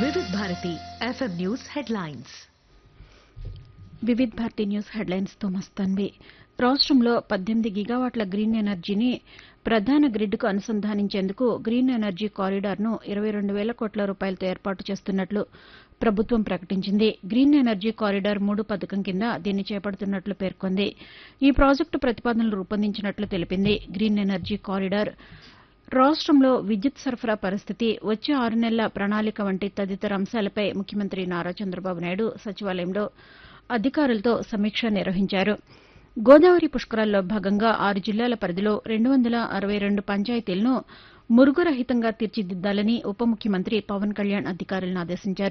వివిధ Bharati FM news headlines Vividh Bharati news headlines తో మస్తాన్వి రాష్ట్రంలో పద్దెనిమిది గిగావాట్ల గ్రీన్ ఎనర్జీని ప్రధాన గ్రిడ్కు అనుసంధానించేందుకు గ్రీన్ ఎనర్జీ కారిడార్ను ఇరవై రెండు వేల కోట్ల రూపాయలతో ఏర్పాటు చేస్తున్నట్లు ప్రభుత్వం ప్రకటించింది గ్రీన్ ఎనర్జీ కారిడార్ మూడు పథకం కింద దీన్ని చేపడుతున్నట్లు పేర్కొంది ఈ ప్రాజెక్టు ప్రతిపాదనలు రూపొందించినట్లు తెలిపింది గ్రీన్ ఎనర్జీ కారిడార్ రాష్ట్రంలో విద్యుత్ సరఫరా పరిస్థితి వచ్చే ఆరు నెలల ప్రణాళిక వంటి తదితర అంశాలపై ముఖ్యమంత్రి నారా చంద్రబాబు నాయుడు సచివాలయంలో అధికారులతో సమీక్ష నిర్వహించారు గోదావరి పుష్కరాల్లో భాగంగా ఆరు జిల్లాల పరిధిలో రెండు వందల అరవై రెండు పంచాయతీలను మురుగురహితంగా తీర్చిదిద్దాలని ఉప ముఖ్యమంత్రి పవన్ కళ్యాణ్ అధికారులను ఆదేశించారు